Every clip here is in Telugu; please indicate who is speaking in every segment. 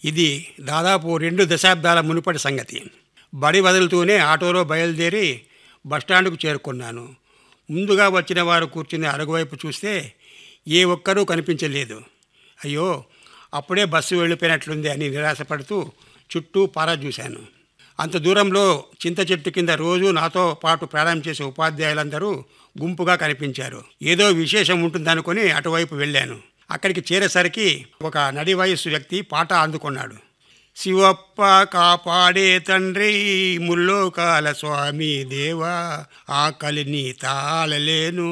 Speaker 1: ఇది దాదాపు రెండు దశాబ్దాల మునుపటి సంగతి బడి వదులుతూనే ఆటోలో బయలుదేరి బస్టాండ్కు చేరుకున్నాను ముందుగా వచ్చిన వారు కూర్చుని అరుగువైపు చూస్తే ఏ ఒక్కరూ కనిపించలేదు అయ్యో అప్పుడే బస్సు వెళ్ళిపోయినట్లుంది అని నిరాశపడుతూ చుట్టూ పారా చూశాను అంత దూరంలో చింత చెట్టు కింద రోజు నాతో పాటు ప్రయాణం చేసే ఉపాధ్యాయులందరూ గుంపుగా కనిపించారు ఏదో విశేషం ఉంటుందనుకొని అటువైపు వెళ్ళాను అక్కడికి చేరేసరికి ఒక నడి వయస్సు వ్యక్తి పాట అందుకున్నాడు శివప్ప కాపాడే తండ్రి ముల్లోకాల స్వామి దేవా ఆకలిని తాళలేను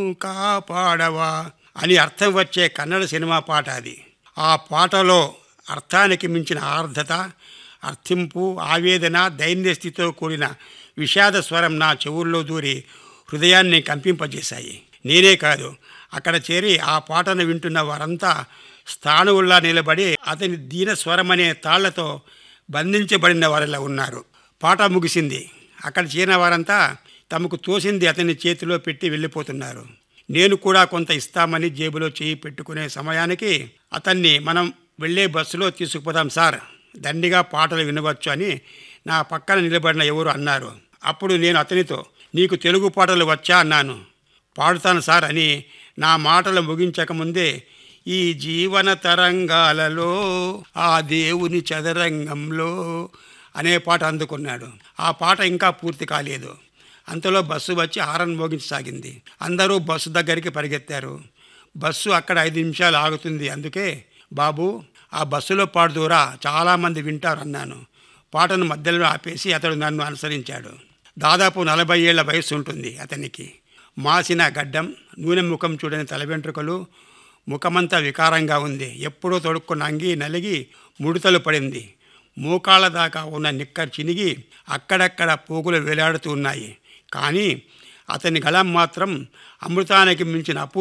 Speaker 1: కాపాడవా అని అర్థం వచ్చే కన్నడ సినిమా పాట అది ఆ పాటలో అర్థానికి మించిన ఆర్ధత అర్థింపు ఆవేదన దైన్యస్థితితో కూడిన విషాద స్వరం నా చెవుల్లో దూరి హృదయాన్ని కంపింపజేశాయి నేనే కాదు అక్కడ చేరి ఆ పాటను వింటున్న వారంతా స్థాణువుల్లా నిలబడి అతని దీన స్వరమనే తాళ్లతో బంధించబడిన వారిలా ఉన్నారు పాట ముగిసింది అక్కడ చేరిన వారంతా తమకు తోసింది అతని చేతిలో పెట్టి వెళ్ళిపోతున్నారు నేను కూడా కొంత ఇస్తామని జేబులో చేయి పెట్టుకునే సమయానికి అతన్ని మనం వెళ్ళే బస్సులో తీసుకుపోదాం సార్ దండిగా పాటలు వినవచ్చు అని నా పక్కన నిలబడిన ఎవరు అన్నారు అప్పుడు నేను అతనితో నీకు తెలుగు పాటలు వచ్చా అన్నాను పాడుతాను సార్ అని నా మాటలు ముగించకముందే ఈ జీవన తరంగాలలో ఆ దేవుని చదరంగంలో అనే పాట అందుకున్నాడు ఆ పాట ఇంకా పూర్తి కాలేదు అంతలో బస్సు వచ్చి హారన్ మోగించసాగింది అందరూ బస్సు దగ్గరికి పరిగెత్తారు బస్సు అక్కడ ఐదు నిమిషాలు ఆగుతుంది అందుకే బాబు ఆ బస్సులో పాడుదూరా చాలామంది వింటారు అన్నాను పాటను మధ్యలో ఆపేసి అతడు నన్ను అనుసరించాడు దాదాపు నలభై ఏళ్ల వయస్సు ఉంటుంది అతనికి మాసిన గడ్డం నూనె ముఖం చూడని తల వెంట్రుకలు ముఖమంతా వికారంగా ఉంది ఎప్పుడో తొడుక్కున్న అంగి నలిగి ముడతలు పడింది మోకాళ్ళ దాకా ఉన్న నిక్కర్ చినిగి అక్కడక్కడ పోగులు వేలాడుతూ ఉన్నాయి కానీ అతని గళం మాత్రం అమృతానికి మించిన అపూ